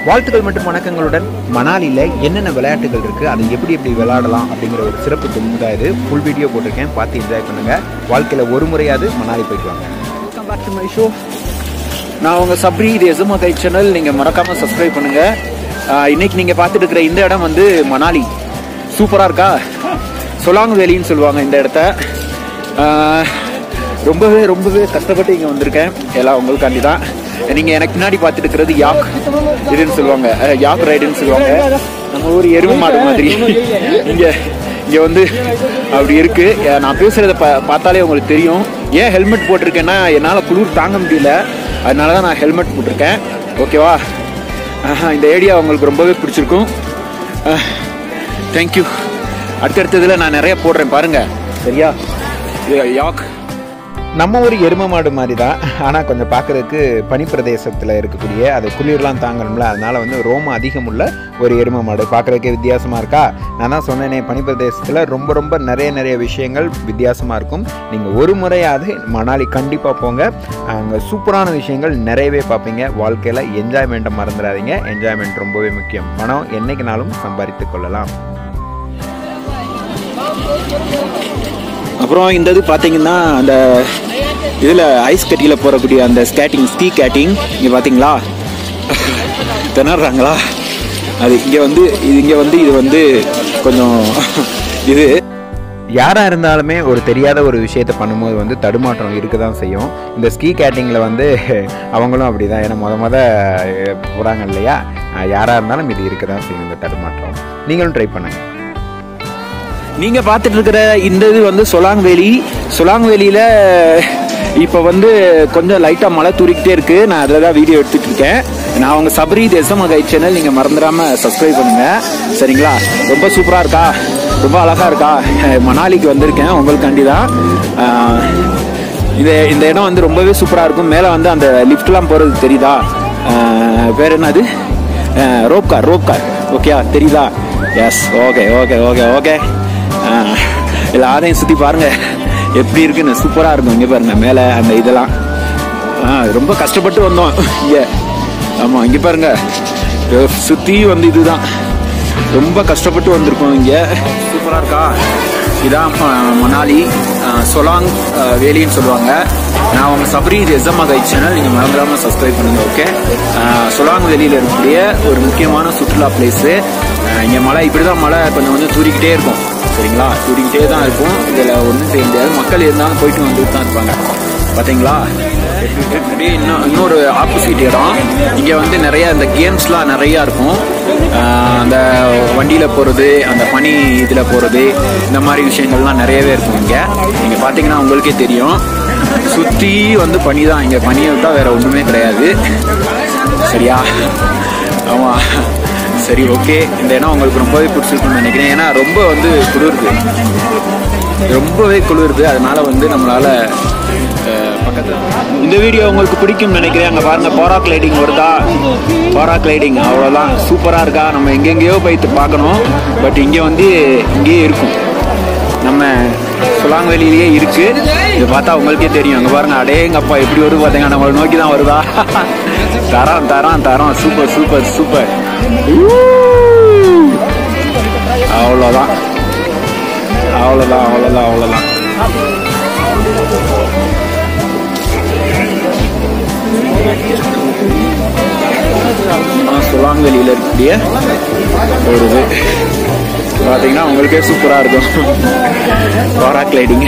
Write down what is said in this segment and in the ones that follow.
வாழ்த்துக்கள் மற்றும் வணக்கங்களுடன் மணாலியில் என்னென்ன விளையாட்டுகள் இருக்குது அதை எப்படி எப்படி விளையாடலாம் அப்படிங்கிற ஒரு சிறப்பு தொகுப்பு தான் இது ஃபுல் வீடியோ போட்டிருக்கேன் பார்த்து என்ஜாய் பண்ணுங்கள் வாழ்க்கையில் ஒரு முறையாவது மணாலி போயிட்டு வாங்க welcome back to my show நான் உங்கள் சப்ரி இது எசுமா கை சேனல் நீங்கள் மறக்காமல் சப்ஸ்கிரைப் பண்ணுங்கள் இன்னைக்கு நீங்கள் பார்த்துட்டு இருக்கிற இந்த இடம் வந்து மணாலி சூப்பராக இருக்கா சொலாங் வேலின்னு சொல்லுவாங்க இந்த இடத்த ஆஹ், ரொம்பவே ரொம்பவே கஷ்டப்பட்டு இங்கே வந்திருக்கேன் எல்லாம் உங்களுக்காண்டி தான் நீங்கள் எனக்கு பின்னாடி பார்த்துட்டு இருக்கிறது யாக் இதுன்னு சொல்லுவாங்க அஹ், யாக் ரைடுன்னு சொல்லுவாங்க நம்ம ஊர் எருமை மாடு மாதிரி இங்கே இங்கே வந்து அப்படி இருக்கு அஹ் நான் பேசுறத பா பார்த்தாலே உங்களுக்கு தெரியும் ஏன் ஹெல்மெட் போட்டிருக்கேன்னா என்னால் குளிர் தாங்க முடியல அதனால தான் நான் ஹெல்மெட் போட்டிருக்கேன் ஓகேவா ஆஹா, இந்த ஏரியா உங்களுக்கு ரொம்பவே பிடிச்சிருக்கும் தேங்க்யூ அடுத்தடுத்ததில் நான் நிறைய போடுறேன் பாருங்க சரியா இது யாக் நம்ம ஒரு எருமை மாடு மாதிரி தான் ஆனால் கொஞ்சம் பார்க்குறதுக்கு பனிப்பிரதேசத்தில் இருக்கக்கூடிய அது குளிர்லாம் தாங்கணும்ல அதனால வந்து ரோமம் அதிகம் உள்ள ஒரு எருமை மாடு பார்க்குறதுக்கே வித்தியாசமாக இருக்கா நான் தான் சொன்னேனே பனிப்பிரதேசத்தில் ரொம்ப ரொம்ப நிறைய நிறைய விஷயங்கள் வித்தியாசமாக இருக்கும் நீங்கள் ஒரு முறையாவது மணாலி கண்டிப்பாக போங்க அங்கே சூப்பரான விஷயங்கள் நிறையவே பார்ப்பீங்க வாழ்க்கையில் என்ஜாய்மெண்ட்டை மறந்துடாதீங்க என்ஜாய்மெண்ட் ரொம்பவே முக்கியம் பணம் என்னைக்குனாலும் சம்பாதித்து கொள்ளலாம் அப்புறம் இந்த இது பார்த்தீங்கன்னா அந்த இதில் ஐஸ் கட்டியில் போகக்கூடிய அந்த ஸ்கேட்டிங் ஸ்கீ கேட்டிங் இங்கே பார்த்தீங்களா திணறாங்களா அது இங்கே வந்து இது இங்கே வந்து இது வந்து கொஞ்சம் இது யாராக இருந்தாலுமே ஒரு தெரியாத ஒரு விஷயத்தை பண்ணும்போது வந்து தடுமாற்றம் இருக்க தான் செய்யும் இந்த ஸ்கீ கேட்டிங்கில் வந்து அவங்களும் அப்படி தான் ஏன்னா மொத மொத அஹ், போகிறாங்க இல்லையா யாராக இருந்தாலும் இது இருக்க தான் செய்யும் இந்த தடுமாற்றம் நீங்களும் ட்ரை பண்ணுங்கள் நீங்க பார்த்துட்டு இருக்கிற இந்த இது வந்து சொலாங் வேலி சொலாங் வேலியில இப்போ வந்து கொஞ்சம் லைட்டா மழை தூரிக்கிட்டே இருக்கு நான் அதில் தான் வீடியோ எடுத்துட்டு இருக்கேன் நான் உங்க சபரி தேசம் கை சேனல் நீங்க மறந்துடாம சப்ஸ்கிரைப் பண்ணுங்க சரிங்களா ரொம்ப சூப்பரா இருக்கா ரொம்ப அழகா இருக்கா மணாலிக்கு வந்திருக்கேன் உங்களுக்காண்டி தான் ஆஹ், இந்த இந்த இடம் வந்து ரொம்பவே சூப்பரா இருக்கும் மேலே வந்து அந்த லிஃப்ட்லாம் போறது தெரியுதா ஆஹ், பேர் என்னது ரோப் கார் ரோப் கார் ஓகேயா தெரியுதா yes okay okay okay okay எல்லாரையும் சுற்றி பாருங்க எப்படி இருக்குன்னு சூப்பராக இருக்கும் இங்கே பாருங்க மேலே அந்த இதெல்லாம் ஆ, ரொம்ப கஷ்டப்பட்டு வந்தோம் இங்கே ஆமாம் இங்கே பாருங்க சுற்றி வந்து இதுதான் ரொம்ப கஷ்டப்பட்டு வந்திருக்கோம் இங்கே சூப்பராக இருக்கா இதான் ஆ, மணாலி ஆ, சொலாங் ஆ, வேலின்னு சொல்லுவாங்க நான் உங்க சபரி இது எஸ்எம்மா கை சேனல் நீங்கள் மறந்துடாம சப்ஸ்கிரைப் பண்ணுங்க ஓகே சொலாங் வேலியில் இருக்கக்கூடிய ஒரு முக்கியமான சுற்றுலா பிளேஸு இங்கே மழை இப்படி தான் மழை கொஞ்சம் கொஞ்சம் தூரிக்கிட்டே இருக்கும் சரிங்களா தூரிக்கிட்டே தான் இருக்கும் இதில் ஒன்றும் செய்ய முடியாது மக்கள் இருந்தாலும் போயிட்டு வந்துட்டு தான் இருப்பாங்க பார்த்தீங்களா இப்படி இன்னும் இன்னொரு ஆப்போசிட் இடம் இங்கே வந்து நிறைய இந்த கேம்ஸ்லாம் நிறையா இருக்கும் ஆஹ் அந்த வண்டியில் போகிறது அந்த பனி இதில் போகிறது இந்த மாதிரி விஷயங்கள்லாம் நிறையவே இருக்கும் இங்கே நீங்கள் பார்த்தீங்கன்னா உங்களுக்கே தெரியும் சுற்றி வந்து பனி தான் இங்கே பனியை விட்டால் வேற ஒன்றுமே கிடையாது சரியா ஆமாம் சரி ஓகே இந்த இடம் உங்களுக்கு ரொம்பவே பிடிச்சிருக்குன்னு நினைக்கிறேன் ஏன்னா ரொம்ப வந்து குளிருது ரொம்பவே குளிருது அதனால வந்து நம்மளால அஹ், பக்கத்துல இந்த வீடியோ உங்களுக்கு பிடிக்கும்னு நினைக்கிறேன் அங்கே பாருங்க பாரா கிளைடிங் வருதா பாரா கிளைடிங் அவ்வளோதான் சூப்பராக இருக்கா நம்ம எங்கெங்கேயோ போயிட்டு பார்க்கணும் பட் இங்கே வந்து இங்கேயே இருக்கும் நம்ம சுலாங்கவேலியிலேயே இருக்கு இது பார்த்தா உங்களுக்கே தெரியும் அங்கே பாருங்க அடே எங்க அப்பா எப்படி வருது பார்த்தீங்க நம்மளை நோக்கி தான் வருதா தரம் தரம் தரம் சூப்பர் சூப்பர் சூப்பர் அவ்வளோதான் அவ்வளோதான் அவ்வளோதான் அவ்வளோதான் சுலாங்கலியில் இருக்கக்கூடிய ஒரு இது பார்த்தீங்கன்னா உங்களுக்கே சூப்பராக இருக்கும் பாரா கிளைடிங்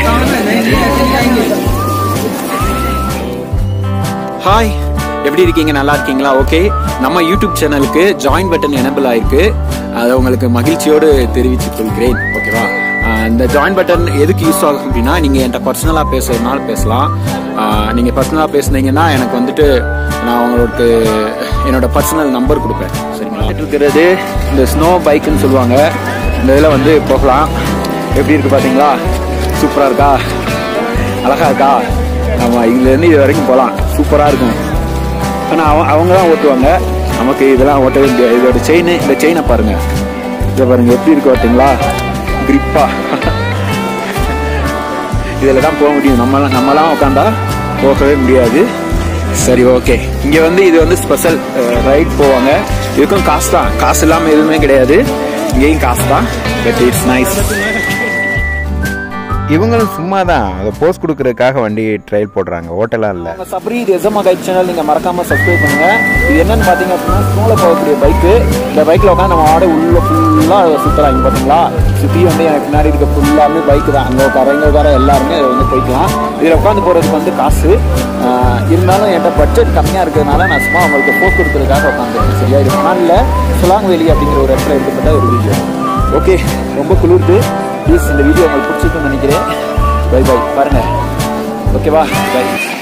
ஹாய் எப்படி இருக்கீங்க நல்லா இருக்கீங்களா ஓகே நம்ம யூடியூப் சேனலுக்கு ஜாயின் பட்டன் எனபிள் ஆயிருக்கு அதை உங்களுக்கு மகிழ்ச்சியோடு தெரிவித்துக் கொள்கிறேன் ஓகேவா ஆஹ் இந்த ஜாயின் பட்டன் எதுக்கு யூஸ் ஆகும் அப்படின்னா நீங்கள் என்கிட்ட பர்சனலாக பேசுறதுனால பேசலாம் ஆஹ் நீங்க பர்சனலாக பேசுனீங்கன்னா எனக்கு வந்துட்டு நான் உங்களுக்கு என்னோட பர்சனல் நம்பர் கொடுப்பேன் சரிங்களா இருக்கிறது இந்த ஸ்னோ பைக்குன்னு சொல்லுவாங்க இந்த இதில் வந்து போகலாம் எப்படி இருக்கு பார்த்தீங்களா சூப்பராக இருக்கா அழகா இருக்கா ஆமாம் இதுலேருந்து இது வரைக்கும் போகலாம் சூப்பராக இருக்கும் ஆனால் அவ அவங்க தான் ஓட்டுவாங்க நமக்கு இதெல்லாம் ஓட்டவே முடியாது இதோட செயின் இந்த செயினை பாருங்க இதை பாருங்க எப்படி இருக்கு பார்த்தீங்களா கிரிப்பா இதில் தான் போக முடியும் நம்மளாம் நம்மலாம் உட்காந்தா போகவே முடியாது சரி ஓகே இங்கே வந்து இது வந்து ஸ்பெஷல் ரைட் போவாங்க இதுக்கும் காசு தான் காசு இல்லாமல் எதுவுமே கிடையாது இங்கேயும் காசு தான் பட் இட்ஸ் நைஸ் இவங்களும் சும்மா தான் அதை போஸ்ட் கொடுக்கறதுக்காக வண்டி ட்ரையல் போடுறாங்க ஓட்டலாம் இல்லை நம்ம சப்ரி இது எஸ்எம்ஆ கைட் சேனல் நீங்கள் மறக்காம சப்ஸ்கிரைப் பண்ணுங்க இது என்னன்னு பார்த்தீங்க அப்படின்னா ஸ்னோவில் போகக்கூடிய பைக்கு இந்த பைக்கில் உட்காந்து நம்ம ஆடை உள்ள ஃபுல்லாக சுற்றலாம் இங்கே பார்த்தீங்களா சுற்றி வந்து எனக்கு பின்னாடி இருக்க ஃபுல்லாமே பைக்கு தான் அங்கே உட்கார இங்கே உட்கார எல்லாருமே அதை வந்து போய்க்கலாம் இதில் உட்காந்து போகிறதுக்கு வந்து காசு ஆஹ் இருந்தாலும் என்கிட்ட பட்ஜெட் கம்மியாக இருக்கிறதுனால நான் சும்மா உங்களுக்கு போக்கு கொடுக்கறதுக்காக உட்காந்துருக்கேன் சரியா இது மணாலில் சுலாங் வேலி அப்படிங்கிற ஒரு இடத்துல எடுக்கப்பட்ட ஒரு வீடியோ ஓகே ரொம்ப குளிர்து ப்ளீஸ் இந்த வீடியோ உங்களுக்கு பிடிச்சிருக்குன்னு நினைக்கிறேன் பை பை பாருங்கள் ஓகேவா பை